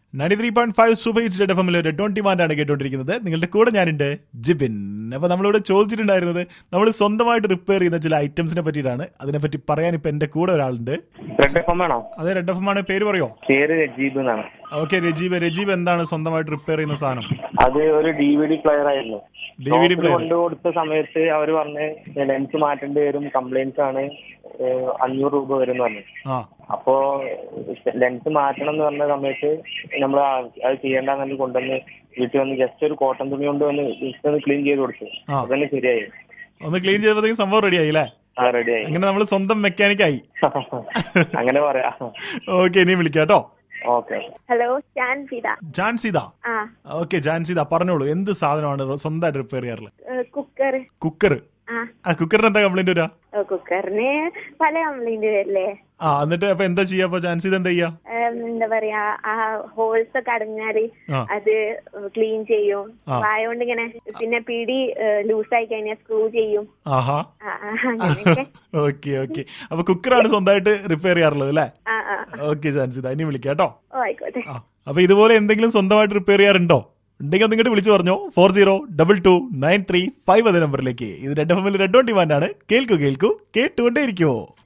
Ninety three point five super hits red F എമ്മിൽ ഒരു twenty ആണ് കേട്ടോണ്ടിരിക്കുന്നത് നിങ്ങളുടെ കൂടെ ഞാനുണ്ട് ജിബിൻ അപ്പൊ നമ്മളിവിടെ ചോദിച്ചിട്ടുണ്ടായിരുന്നത് നമ്മൾ സ്വന്തമായിട്ട് റിപ്പയർ ചെയ്യുന്ന ചില ഐറ്റംസിനെ പറ്റിയിട്ടാണ് അതിനെപ്പറ്റി പറയാൻ ഇപ്പൊ എന്റെ കൂടെ ഒരാളുണ്ട് റെഡ് എഫ് എം ആണോ അതെ റെഡ് എഫ് എം ആണ് പേര് പറയോ പേര് രജീബ് എന്നാണ് ഓക്കെ രജീബ് രജീബ് എന്താണ് സ്വന്തമായിട്ട് റിപ്പയർ ചെയ്യുന്ന സാധനം അത് ഒരു ഡി വി ഡി പ്ലെയർ ആയിരുന്നു DVD ഷോപ്പിൽ player. കൊണ്ടു കൊടുത്ത സമയത്ത് അവർ പറഞ്ഞ് ലെൻസ് മാറ്റേണ്ടി വരും കംപ്ലൈന്റ്സ് ആണ് ഏഹ് അഞ്ഞൂറ് രൂപ വരും എന്ന് പറഞ്ഞു ആ അപ്പോ ലെൻസ് മാറ്റണം എന്ന് പറഞ്ഞ സമയത്ത് നമ്മൾ അത് ചെയ്യേണ്ടെന്നു കൊണ്ടുവന്ന് വീട്ടിൽ വന്ന് ജസ്റ്റ് ഒരു കോട്ടൺ തുണി കൊണ്ട് വന്ന് ജസ്റ്റ് ഒന്ന് ക്ലീൻ ചെയ്ത് കൊടുത്തു ആ. അതന്നെ ശരിയായി ഒന്ന് ക്ലീൻ ചെയ്തപ്പോഴത്തേക്കും സംഭവം റെഡി ആയി അല്ലേ ആ റെഡിയായി അങ്ങനെ നമ്മൾ സ്വന്തം മെക്കാനിക് ആയി അങ്ങനെ പറയാ ഓക്കെ ഇനിയും വിളിക്കാം കേട്ടോ ഓക്കെ ഹലോ ഞാൻ ഫിദ ജാൻസിത ആ ഓക്കെ ജാൻസിത പറഞ്ഞോളൂ എന്ത് സാധനമാണ് സ്വന്തമായിട്ട് റിപ്പയർ ചെയ്യാറുള്ളത് കുക്കർ കുക്കർ ആ ആ കുക്കറിന് എന്താ കംപ്ലൈന്റ് വരാ കുക്കറിന് പല കംപ്ലൈന്റ് വരില്ലേ ആ എന്നിട്ട് അപ്പൊ എന്താ ചെയ്യാ അപ്പൊ ജാൻസിത എന്താ ചെയ്യാ ഉം, എന്താ പറയാ ആ ഹോൾസ് ഒക്കെ അടഞ്ഞാല് ആ. അത് ക്ലീൻ ചെയ്യും ആ. വായോണ്ട് ഇങ്ങനെ പിന്നെ പിടി ലൂസ് ആയി കഴിഞ്ഞാൽ സ്ക്രൂ ചെയ്യും ആഹാ ആ, ആ, അങ്ങനെയൊക്കെ ഓക്കെ ഓക്കെ അപ്പൊ കുക്കറാണ് സ്വന്തമായിട്ട് റിപ്പയർ ചെയ്യാറുള്ളത് അല്ലേ ആ ആ ഓക്കെ ജാൻസിത ഇനി വിളിക്കാം കേട്ടോ ഓ ആയിക്കോട്ടെ ആ അപ്പൊ ഇതുപോലെ എന്തെങ്കിലും സ്വന്തമായിട്ട് റിപ്പയർ ചെയ്യാറുണ്ടോ ഉണ്ടെങ്കിൽ ഒന്ന് ഇങ്ങോട്ട് വിളിച്ചു പറഞ്ഞോ four zero double two nine three five അതേ നമ്പറിലേക്ക് ഇത് റെഡ് എഫ് എമ്മിൽ റെഡ് ഓൺ ഡിമാൻഡ് ആണ് കേൾക്കൂ കേൾക്കൂ കേട്ടുകൊണ്ടേ ഇരിക്കുവോ